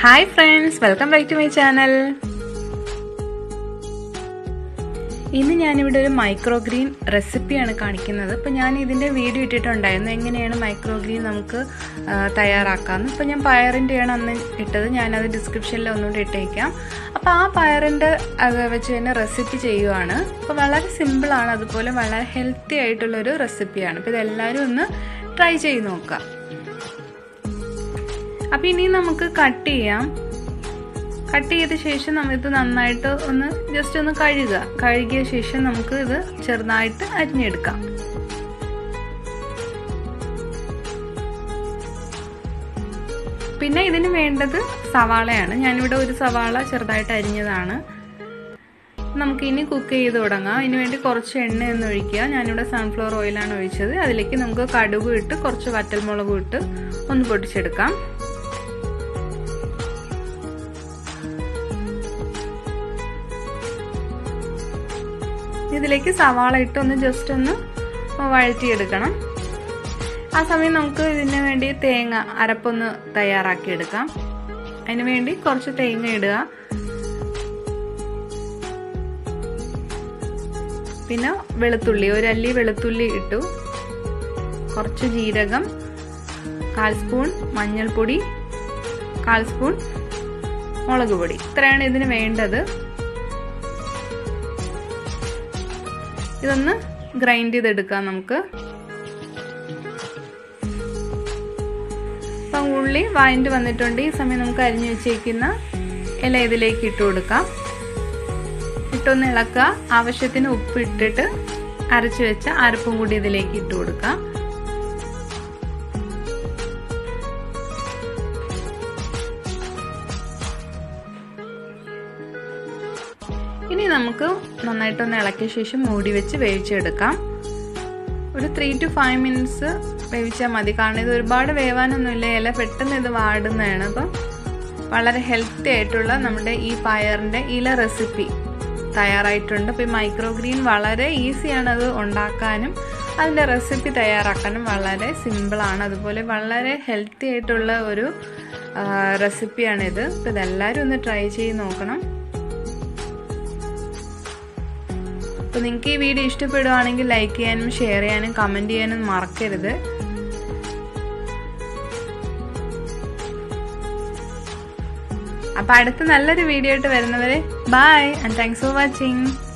hi friends welcome back to my channel ഇന്ന് ഞാനിവിടെ ഒരു മൈക്രോ ഗ്രീൻ റെസിപ്പിയാണ് കാണിക്കുന്നത് അപ്പോൾ ഞാൻ ഇതിൻ്റെ വീഡിയോ ഇട്ടിട്ടുണ്ടായിരുന്നു എങ്ങനെയാണ് മൈക്രോ ഗ്രീൻ നമുക്ക് ആ, തയ്യാറാക്കാമെന്ന് ഇപ്പോൾ ഞാൻ പയറിൻ്റെയാണ് അന്ന് ഇട്ടത് ഞാനത് ഡിസ്ക്രിപ്ഷനിൽ ഒന്നുകൂടി ഇട്ടേക്കാം അപ്പോൾ ആ പയറിൻ്റെ അത് വെച്ച് തന്നെ റെസിപ്പി ചെയ്യുവാണ് അപ്പോൾ വളരെ സിമ്പിളാണ് അതുപോലെ വളരെ ഹെൽത്തി ആയിട്ടുള്ളൊരു റെസിപ്പിയാണ് അപ്പോൾ ഇതെല്ലാവരും ഒന്ന് ട്രൈ ചെയ്ത് നോക്കാം അപ്പം ഇനി നമുക്ക് കട്ട് ചെയ്യാം കട്ട് ചെയ്ത ശേഷം നമ്മൾ ഇത് നന്നായിട്ട് ഒന്ന് ജസ്റ്റ് ഒന്ന് കഴുകുക കഴുകിയ ശേഷം നമുക്ക് ഇത് ചെറുതായിട്ട് അരിഞ്ഞെടുക്കാം പിന്നെ ഇതിന് വേണ്ടത് സവാളയാണ് ഞാനിവിടെ ഒരു സവാള ചെറുതായിട്ട് അരിഞ്ഞതാണ് നമുക്ക് ഇനി കുക്ക് ചെയ്ത് തുടങ്ങാം അതിന് വേണ്ടി കുറച്ച് എണ്ണ ഒന്ന് ഒഴിക്കുക ഞാനിവിടെ സൺഫ്ലവർ ഓയിലാണ് ഒഴിച്ചത് അതിലേക്ക് നമുക്ക് കടുക് ഇട്ട് കുറച്ച് വറ്റൽമുളകും ഇട്ട് ഒന്ന് പൊട്ടിച്ചെടുക്കാം ഇതിലേക്ക് സവാള ഇട്ട് ഒന്ന് ജസ്റ്റ് ഒന്ന് വഴറ്റിയെടുക്കണം ആ സമയം നമുക്ക് ഇതിന് വേണ്ടി തേങ്ങ അരപ്പൊന്ന് തയ്യാറാക്കിയെടുക്കാം അതിന് വേണ്ടി കുറച്ച് തേങ്ങ ഇടുക പിന്നെ വെളുത്തുള്ളി ഒരു അല്ലി വെളുത്തുള്ളി ഇട്ടു കുറച്ച് ജീരകം കാൽ സ്പൂൺ മഞ്ഞൾപ്പൊടി കാൽ സ്പൂൺ മുളക് പൊടി ഇത്രയാണ് ഇതിന് വേണ്ടത് ഇതൊന്ന് ഗ്രൈൻഡ് ചെയ്തെടുക്കാം നമുക്ക് അപ്പം ഉള്ളി വഴണ്ട് വന്നിട്ടുണ്ട് ഈ സമയം നമുക്ക് അരിഞ്ഞു വെച്ചേക്കുന്ന ഇല ഇതിലേക്ക് ഇട്ട് കൊടുക്കാം ഇട്ടൊന്ന് ഇളക്കുക ആവശ്യത്തിന് ഉപ്പ് ഇട്ടിട്ട് അരച്ചു വെച്ച അരപ്പും കൂടി ഇതിലേക്ക് ഇട്ട് കൊടുക്കാം ഇനി നമുക്ക് നന്നായിട്ടൊന്ന് ഇളക്കിയ ശേഷം മൂടി വെച്ച് വേവിച്ചെടുക്കാം ഒരു ത്രീ ടു ഫൈവ് മിനിറ്റ്സ് വേവിച്ചാൽ മതി കാരണം ഇത് ഒരുപാട് വേവാനൊന്നുമില്ല ഇല പെട്ടെന്ന് ഇത് വാടുന്നതാണ് അപ്പം വളരെ ഹെൽത്തി ആയിട്ടുള്ള നമ്മുടെ ഈ പയറിൻ്റെ ഇല റെസിപ്പി തയ്യാറായിട്ടുണ്ട് അപ്പോൾ ഈ മൈക്രോ ഗ്രീൻ വളരെ ഈസിയാണ് അത് ഉണ്ടാക്കാനും അതിൻ്റെ റെസിപ്പി തയ്യാറാക്കാനും വളരെ സിമ്പിളാണ് അതുപോലെ വളരെ ഹെൽത്തി ആയിട്ടുള്ള ഒരു റെസിപ്പിയാണിത് അപ്പോൾ ഇതെല്ലാവരും ഒന്ന് ട്രൈ ചെയ്ത് നോക്കണം അപ്പോൾ നിങ്ങൾക്ക് ഈ വീഡിയോ ഇഷ്ടപ്പെടുവാണെങ്കിൽ ലൈക്ക് ചെയ്യാനും ഷെയർ ചെയ്യാനും കമൻറ്റ് ചെയ്യാനും മറക്കരുത് അപ്പോൾ അടുത്ത നല്ലൊരു വീഡിയോ ആയിട്ട് വരുന്നവരെ bye and thanks for watching